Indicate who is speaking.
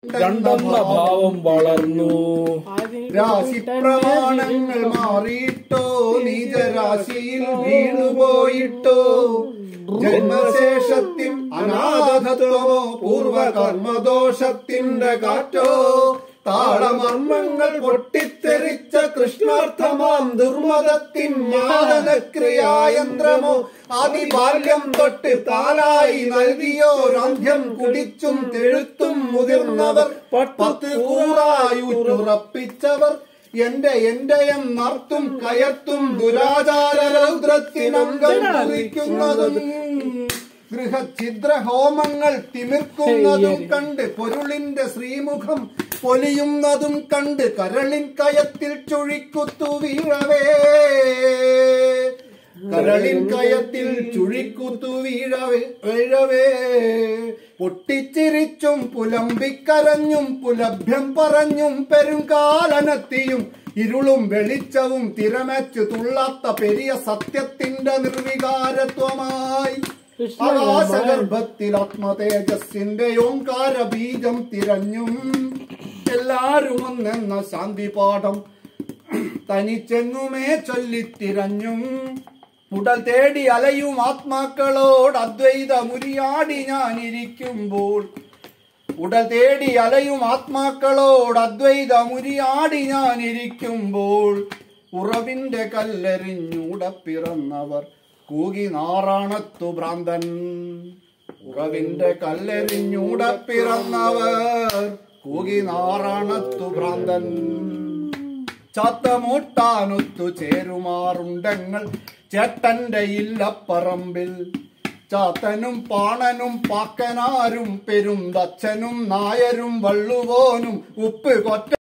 Speaker 1: രണ്ടെന്ന ഭാവം വളർന്നു
Speaker 2: രാശിപ്രമാണങ്ങൾ മാറിയിട്ടോ നീചരാശിയിൽ വീണുപോയിട്ടോ ജന്മശേഷത്തിൻ അനാഥത്വമോ പൂർവകർമ്മദോഷത്തിന്റെ കാറ്റോ താളമർമ്മങ്ങൾ പൊട്ടിത്തെറിച്ച കൃഷ്ണാർത്ഥമാം ദുർമതത്തിൻ മാതനക്രിയായന്ത്രമോ ആദിബാല്യം തൊട്ട് താലായി നൽകിയോരന്ത്യം കുടിച്ചും തെഴുത്തും മുതിർന്നവർ പത്ത് കൂറായുറപ്പിച്ചവർ എന്റെ എന്റെയും നർത്തും കയർത്തും ദുരാചാര രൗദ്രത്തിനംഗം കുറിക്കുന്നതും ഗൃഹഛിദ്ര ഹോമങ്ങൾ തിമിർക്കുന്നതും കണ്ട് പൊരുളിന്റെ ശ്രീമുഖം പൊലിയുന്നതും കണ്ട് കരളിൻ കയത്തിൽ ചുഴിക്കുത്തു വീഴവേ കരളിൻ കയത്തിൽ ചുഴിക്കുത്തു വീഴവേ വീഴവേ പൊട്ടിച്ചിരിച്ചും പുലമ്പിക്കരഞ്ഞും പുലഭ്യം പറഞ്ഞും പെരുങ്കാലനത്തിയും ഇരുളും വെളിച്ചവും തിരമച്ചു തുള്ളാത്ത പെരിയ സത്യത്തിന്റെ നിർവികാരത്വമായി ആകാശഗർഭത്തിൽ ആത്മതേജസ്സിന്റെ ഓങ്കാര ബീജം തിരഞ്ഞും എല്ലാരും ഒന്നെന്ന ശാന്തി പാഠം തനിച്ചെങ്ങുമേ ചൊല്ലിത്തിരഞ്ഞും ഉടൽ തേടി അലയും ആത്മാക്കളോട് അദ്വൈത മുരിയാടി ഞാനിരിക്കുമ്പോൾ ഉടൽ തേടി അലയും ആത്മാക്കളോട് അദ്വൈത മുരിയാടി ഞാനിരിക്കുമ്പോൾ ഉറവിന്റെ കല്ലെറിഞ്ഞൂടെ പിറന്നവർ കൂകി നാറാണത്തു ഭ്രാന്തൻ ഉറവിന്റെ കല്ലെറിഞ്ഞൂടെ പിറന്നവർ കൂകി നാറാണത്തു ഭ്രാന്തൻ ചാത്തമൂട്ടാനൊത്തു ചേരുമാറുണ്ടങ്ങൾ ചേട്ടന്റെ ഇല്ലപ്പറമ്പിൽ ചാത്തനും പാണനും പാക്കനാരും പെരുന്തച്ഛനും നായരും വള്ളുവോനും ഉപ്പ് കൊറ്റ